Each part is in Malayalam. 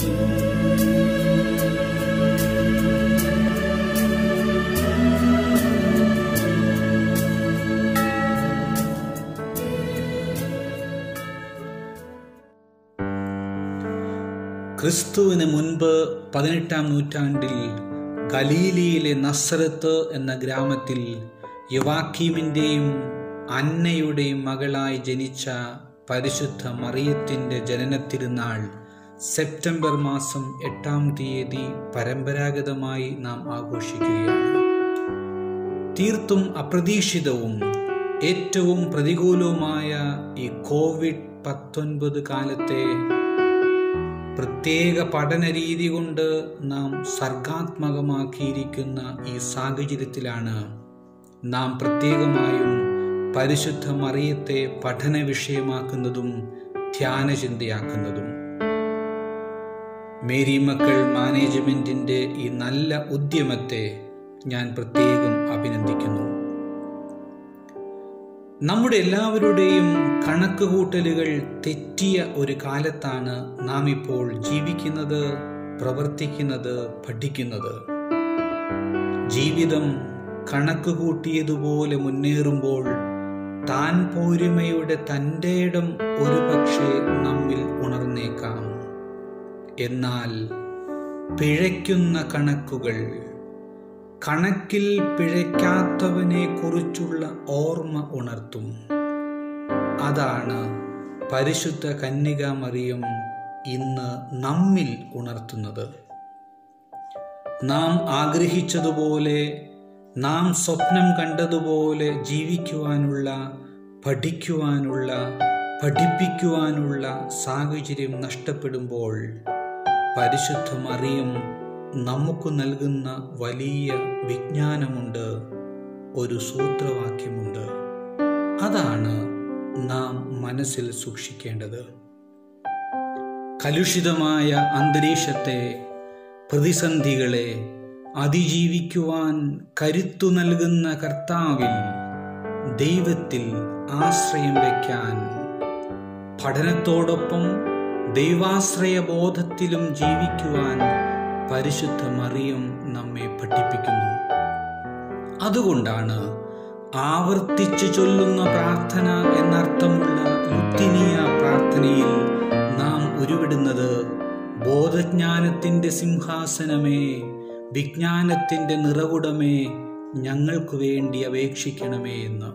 ക്രിസ്തുവിന് മുൻപ് പതിനെട്ടാം നൂറ്റാണ്ടിൽ ഗലീലിയിലെ നസ്രത്ത് എന്ന ഗ്രാമത്തിൽ യുവാക്കീമിൻ്റെയും അന്നയുടെയും മകളായി ജനിച്ച പരിശുദ്ധ മറിയത്തിൻ്റെ ജനനത്തിരുന്നാൾ സെപ്റ്റംബർ മാസം എട്ടാം തീയതി പരമ്പരാഗതമായി നാം ആഘോഷിക്കുകയാണ് തീർത്തും അപ്രതീക്ഷിതവും ഏറ്റവും പ്രതികൂലവുമായ ഈ കോവിഡ് പത്തൊൻപത് കാലത്തെ പ്രത്യേക പഠന രീതി കൊണ്ട് നാം സർഗാത്മകമാക്കിയിരിക്കുന്ന ഈ സാഹചര്യത്തിലാണ് നാം പ്രത്യേകമായും പരിശുദ്ധ മറിയത്തെ പഠന വിഷയമാക്കുന്നതും ധ്യാനചിന്തയാക്കുന്നതും മേരി മക്കൾ മാനേജ്മെന്റിന്റെ ഈ നല്ല ഉദ്യമത്തെ ഞാൻ പ്രത്യേകം അഭിനന്ദിക്കുന്നു നമ്മുടെ എല്ലാവരുടെയും കണക്കുകൂട്ടലുകൾ തെറ്റിയ ഒരു കാലത്താണ് നാം ഇപ്പോൾ ജീവിക്കുന്നത് പ്രവർത്തിക്കുന്നത് പഠിക്കുന്നത് ജീവിതം കണക്കുകൂട്ടിയതുപോലെ മുന്നേറുമ്പോൾ താൻ പോരുമയുടെ തൻ്റെ ഇടം ഒരുപക്ഷെ നമ്മിൽ ഉണർന്നേക്കാം എന്നാൽ പിഴയ്ക്കുന്ന കണക്കുകൾ കണക്കിൽ പിഴയ്ക്കാത്തവനെ കുറിച്ചുള്ള ഓർമ്മ ഉണർത്തും അതാണ് പരിശുദ്ധ കന്യക മറിയം ഇന്ന് നമ്മിൽ ഉണർത്തുന്നത് നാം ആഗ്രഹിച്ചതുപോലെ നാം സ്വപ്നം കണ്ടതുപോലെ ജീവിക്കുവാനുള്ള പഠിക്കുവാനുള്ള പഠിപ്പിക്കുവാനുള്ള സാഹചര്യം നഷ്ടപ്പെടുമ്പോൾ പരിശുദ്ധ മറിയം നമുക്ക് നൽകുന്ന വലിയ വിജ്ഞാനമുണ്ട് ഒരു സൂത്രവാക്യമുണ്ട് അതാണ് നാം മനസ്സിൽ സൂക്ഷിക്കേണ്ടത് കലുഷിതമായ അന്തരീക്ഷത്തെ പ്രതിസന്ധികളെ അതിജീവിക്കുവാൻ കരുത്തു നൽകുന്ന കർത്താവിൽ ദൈവത്തിൽ ആശ്രയം വയ്ക്കാൻ പഠനത്തോടൊപ്പം ദൈവാശ്രയ ബോധത്തിലും ജീവിക്കുവാൻ പരിശുദ്ധ മറിയം നമ്മെ പഠിപ്പിക്കുന്നു അതുകൊണ്ടാണ് ആവർത്തിച്ചു ചൊല്ലുന്ന പ്രാർത്ഥന എന്നർത്ഥമുള്ള ലുത്തിനിയ പ്രാർത്ഥനയിൽ നാം ഉരുവിടുന്നത് ബോധജ്ഞാനത്തിൻ്റെ സിംഹാസനമേ വിജ്ഞാനത്തിൻ്റെ നിറകുടമേ ഞങ്ങൾക്ക് വേണ്ടി അപേക്ഷിക്കണമേ എന്ന്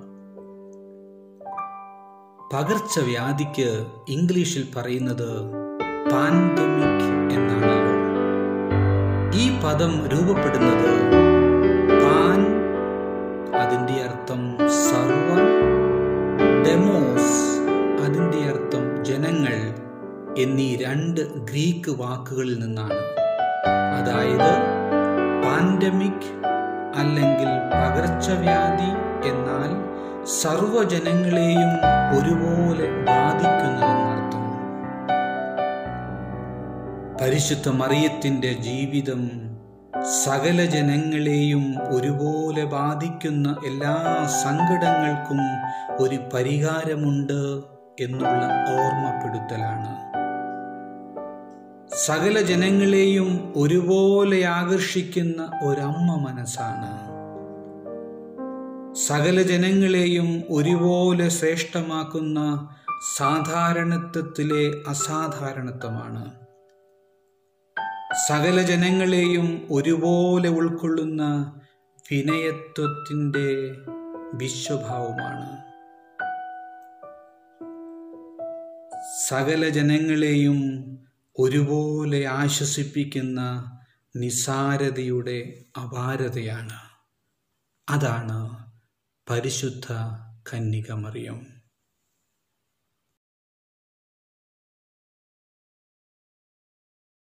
പകർച്ചവ്യാധിക്ക് ഇംഗ്ലീഷിൽ പറയുന്നത് പാൻഡമിക് എന്നാണല്ലോ ഈ പദം രൂപപ്പെടുന്നത് പാൻ അതിൻ്റെ അർത്ഥം സർവ ഡെമോസ് അതിൻ്റെ അർത്ഥം ജനങ്ങൾ എന്നീ രണ്ട് ഗ്രീക്ക് വാക്കുകളിൽ നിന്നാണ് അതായത് പാൻഡമിക് അല്ലെങ്കിൽ പകർച്ചവ്യാധി എന്നാൽ സർവജനങ്ങളെയും ഒരുപോലെ ബാധിക്കുന്നതെന്നർത്ഥം പരിശുദ്ധ മറിയത്തിൻ്റെ ജീവിതം സകല ജനങ്ങളെയും ഒരുപോലെ ബാധിക്കുന്ന എല്ലാ സങ്കടങ്ങൾക്കും ഒരു പരിഹാരമുണ്ട് എന്നുള്ള ഓർമ്മപ്പെടുത്തലാണ് സകല ജനങ്ങളെയും ഒരുപോലെ ആകർഷിക്കുന്ന ഒരമ്മ മനസ്സാണ് സകല ജനങ്ങളെയും ഒരുപോലെ ശ്രേഷ്ഠമാക്കുന്ന സാധാരണത്വത്തിലെ അസാധാരണത്വമാണ് സകല ജനങ്ങളെയും ഒരുപോലെ ഉൾക്കൊള്ളുന്ന വിനയത്വത്തിൻ്റെ വിശ്വഭാവമാണ് സകല ജനങ്ങളെയും ഒരുപോലെ ആശ്വസിപ്പിക്കുന്ന നിസാരതയുടെ അപാരതയാണ് അതാണ് പരിശുദ്ധ കന്യക മറിയം